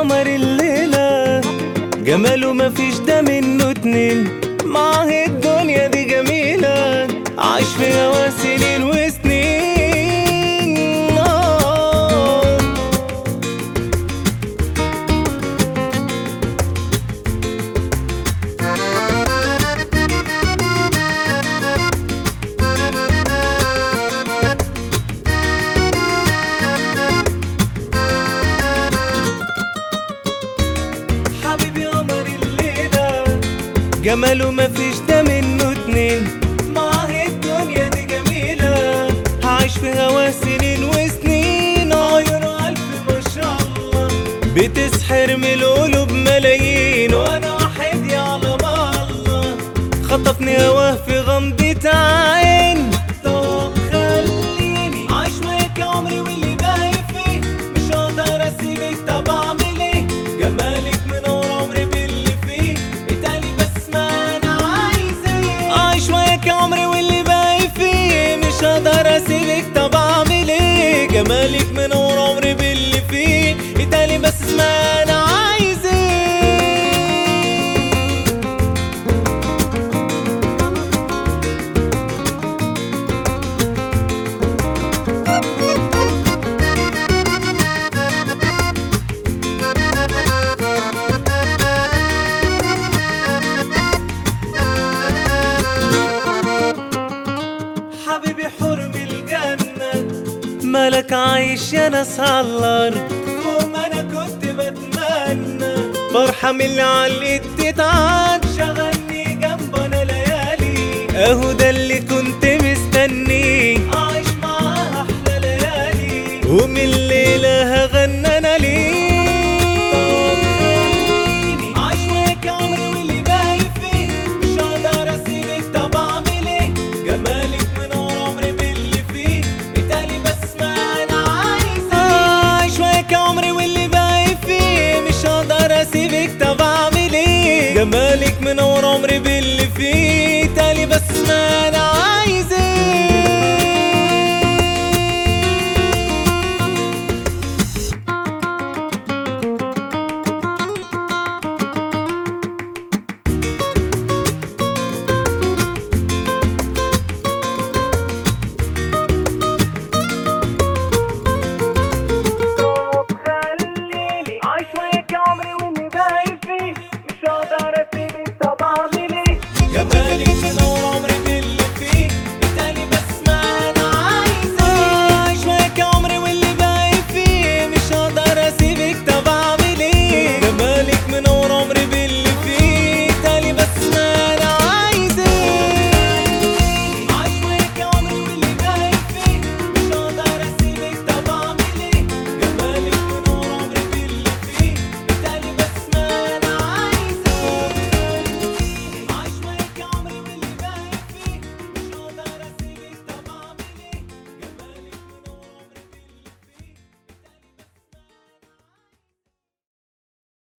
قمر الليلة جماله مفيش ده منه اتنين معاه الدنيا دي جميلة عاش في هوا سنين وسنين آه. حبيبي قمر الليلة جماله مفيش ده منه اتنين معاه الدنيا دي جميلة هعيش في هوا سنين وسنين عيونه ألف ما شاء الله بتسحر من القلوب ملايين وأنا وحيدي على ما الله خطفني هواه في غمضة عين طب خليني عايش معاك يا عمري واللي باقي فيه مش هقدر اسيبك طب اعمل ايه جمالك منور عمري باللي فيه اتقالي بس ما انا عايز ايه عايش معاك يا عمري واللي باقي فيه مش هقدر اسيبك طب اعمل ايه جمالك منور عمري باللي فيه اتقالي بس ما انا عايز ايه حبيبي حرم الجنة مالك عايش يا ناس عالارض فوق ما انا كنت بتمنى فرحة من اللي علقت تتعاد شغلني جنب انا ليالي اهو ده اللي كنت مستنيه عايش معاها احلى ليالي ومن الليلة هغنى انا ليه عايش معاك يا عمري واللي باقي فيه مش هقدر اسيبك طب اعمل ايه جمالك منور عمري باللي فيه اتقالي بس ما انا عايز عايش معاك يا عمري واللي باقي فيه مش هقدر اسيبك طب اعمل ايه جمالك منور عمري باللي فيه اتقالي بس ما انا عايز ايه خليني عايش وياك يا عمري